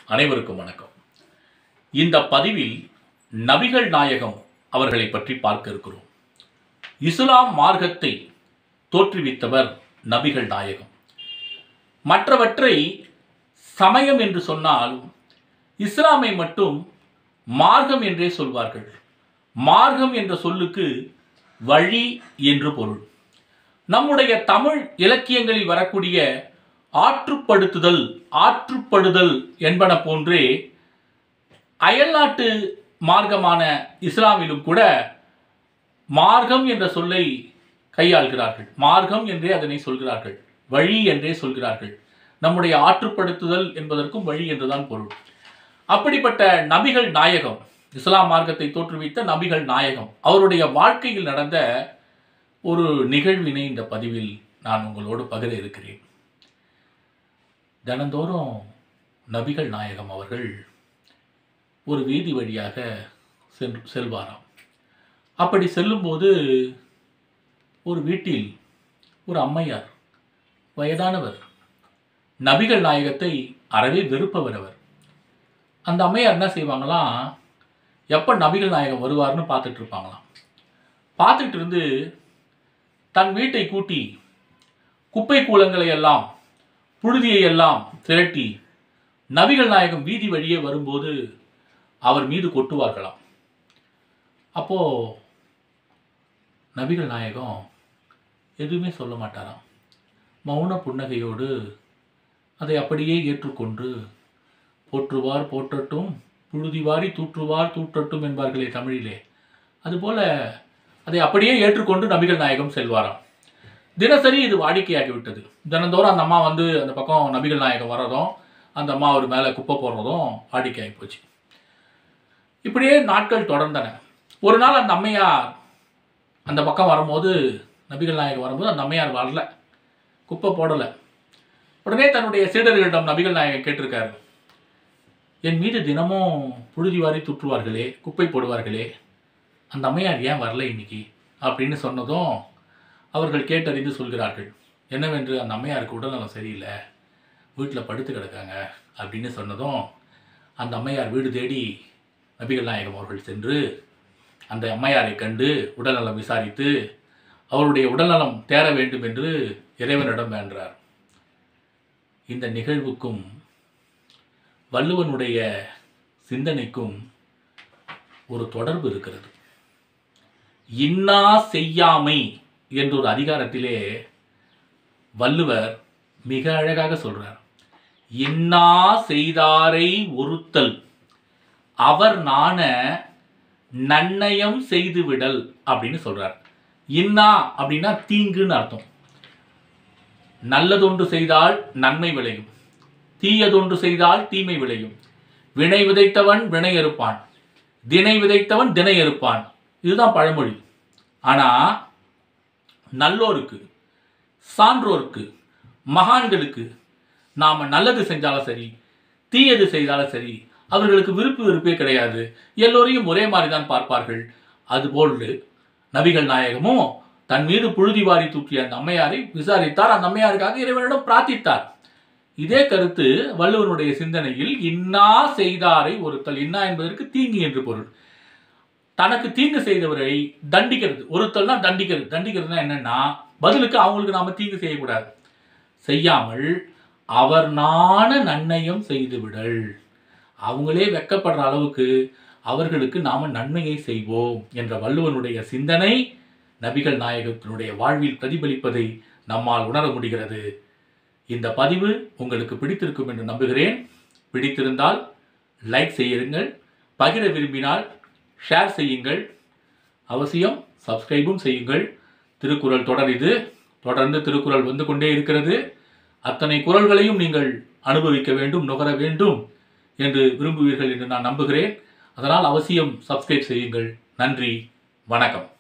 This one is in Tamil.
அனைவருக்கும் வணக்கம் இந்த பதிவில் நபிகள் நாயகம் அவர்களை பற்றி பார்க்க இருக்கிறோம் இஸ்லாம் மார்க்கத்தை தோற்றுவித்தவர் நபிகள் நாயகம் மற்றவற்றை சமயம் என்று சொன்னாலும் இஸ்லாமை மட்டும் மார்க்கம் என்றே சொல்வார்கள் மார்க்கம் என்ற சொல்லுக்கு வழி என்று பொருள் நம்முடைய தமிழ் இலக்கியங்களில் வரக்கூடிய ஆற்றுப்படுத்துதல் ஆற்றுப்படுதல் என்பன போன்றே அயல்நாட்டு மார்க்கமான இஸ்லாமிலும் கூட மார்க்கம் என்ற சொல்லை கையாள்கிறார்கள் மார்க்கம் என்றே அதனை சொல்கிறார்கள் வழி என்றே சொல்கிறார்கள் நம்முடைய ஆற்றுப்படுத்துதல் என்பதற்கும் வழி என்றுதான் பொருள் அப்படிப்பட்ட நபிகள் நாயகம் இஸ்லாம் மார்க்கத்தை தோற்றுவித்த நபிகள் நாயகம் அவருடைய வாழ்க்கையில் நடந்த ஒரு நிகழ்வினை இந்த பதிவில் நான் உங்களோடு பகிர இருக்கிறேன் தினந்தோறும் நபிகள் நாயகம் அவர்கள் ஒரு வீதி வழியாக சென்று செல்வாராம் அப்படி செல்லும்போது ஒரு வீட்டில் ஒரு அம்மையார் வயதானவர் நபிகள் நாயகத்தை அறவே வெறுப்பவர் அவர் அந்த அம்மையார் என்ன செய்வாங்களாம் எப்போ நபிகள் நாயகம் வருவார்னு பார்த்துட்டு இருப்பாங்களாம் பார்த்துட்டு இருந்து தன் வீட்டை கூட்டி குப்பை கூலங்களை எல்லாம் புழுதியை எல்லாம் திரட்டி நபிகள் நாயகம் வீதி வழியே வரும்போது அவர் மீது கொட்டுவார்களாம் அப்போ நபிகள் நாயகம் எதுவுமே சொல்ல மாட்டாராம் மௌன புன்னகையோடு அதை அப்படியே ஏற்றுக்கொண்டு போற்றுவார் போற்றட்டும் புழுதி வாரி தூற்றுவார் தூற்றட்டும் என்பார்களே தமிழிலே அதுபோல அதை அப்படியே ஏற்றுக்கொண்டு நபிகள் நாயகம் செல்வாராம் தினசரி இது வாடிக்கையாகிவிட்டது தினந்தோறும் அந்த அம்மா வந்து அந்த பக்கம் நபிகள் நாயகம் வர்றதும் அந்த அம்மா அவர் மேலே குப்பை போடுறதும் வாடிக்கையாகி போச்சு இப்படியே நாட்கள் தொடர்ந்தன ஒரு நாள் அந்த அம்மையார் அந்த பக்கம் வரும்போது நபிகள் நாயகம் வரும்போது அந்த அம்மையார் வரல குப்பை போடலை உடனே தன்னுடைய சீடர்களிடம் நபிகள் நாயகம் கேட்டிருக்காரு என் மீது தினமும் புழுதி வாரி துற்றுவார்களே குப்பை போடுவார்களே அந்த அம்மையார் ஏன் வரல இன்னைக்கு அப்படின்னு சொன்னதும் அவர்கள் கேட்டறிந்து சொல்கிறார்கள் என்னவென்று அந்த அம்மையாருக்கு உடல்நலம் சரியில்லை வீட்டில் படுத்து கிடக்காங்க அப்படின்னு சொன்னதும் அந்த அம்மையார் வீடு தேடி நபிகள் நாயகம் அவர்கள் சென்று அந்த அம்மையாரை கண்டு உடல்நலம் விசாரித்து அவருடைய உடல்நலம் தேர வேண்டும் என்று இறைவனிடம் வேண்டார் இந்த நிகழ்வுக்கும் வள்ளுவனுடைய சிந்தனைக்கும் ஒரு தொடர்பு இருக்கிறது இன்னா செய்யாமை என்ற ஒரு அதிகாரத்திலே வள்ளுவர் மிக அழகாக சொல்றார் இன்னா செய்தாரை ஒருத்தல் அவர் நாண நன்னயம் செய்து விடல் அப்படின்னு சொல்றார் இன்னா அப்படின்னா தீங்குன்னு அர்த்தம் நல்லதொன்று செய்தால் நன்மை விளையும் தீயதொன்று செய்தால் தீமை விளையும் வினை விதைத்தவன் வினை அறுப்பான் தினை விதைத்தவன் தினை அறுப்பான் இதுதான் பழமொழி ஆனா நல்லோருக்கு சான்றோருக்கு மகான்களுக்கு நாம நல்லது செஞ்சாலும் சரி தீயது செய்தாலும் சரி அவர்களுக்கு விருப்பு வெறுப்பே கிடையாது எல்லோரையும் ஒரே மாதிரி தான் பார்ப்பார்கள் அதுபோல் நபிகள் நாயகமும் தன் மீது புழுதி வாரி தூக்கிய அந்த அம்மையாரை விசாரித்தார் அந்த அம்மையாருக்காக இறைவனிடம் பிரார்த்தித்தார் இதே கருத்து வள்ளுவனுடைய சிந்தனையில் இன்னா செய்தாரை ஒருத்தல் இன்னா என்பதற்கு தீங்கு என்று பொருள் தனக்கு தீங்கு செய்தவரை தண்டிக்கிறது ஒருத்தல்னா தண்டிக்கிறது தண்டிக்கிறதுனா என்னன்னா பதிலுக்கு அவங்களுக்கு நாம தீங்கு செய்யக்கூடாது செய்யாமல் அவர் நாண நன்னயம் செய்து விடல் அவங்களே வெக்கப்படுற அளவுக்கு அவர்களுக்கு நாம நன்மையை செய்வோம் என்ற வள்ளுவனுடைய சிந்தனை நபிகள் நாயகத்தினுடைய வாழ்வில் பிரதிபலிப்பதை நம்மால் உணர முடிகிறது இந்த பதிவு உங்களுக்கு பிடித்திருக்கும் என்று நம்புகிறேன் பிடித்திருந்தால் லைக் செய்யுங்கள் பகிர விரும்பினால் ஷேர் செய்யுங்கள் அவசியம் சப்ஸ்கிரைபும் செய்யுங்கள் திருக்குறள் தொடர் இது தொடர்ந்து திருக்குறள் வந்து கொண்டே இருக்கிறது அத்தனை குறள்களையும் நீங்கள் அனுபவிக்க வேண்டும் நுகர வேண்டும் என்று விரும்புவீர்கள் என்று நான் நம்புகிறேன் அதனால் அவசியம் சப்ஸ்கிரைப் செய்யுங்கள் நன்றி வணக்கம்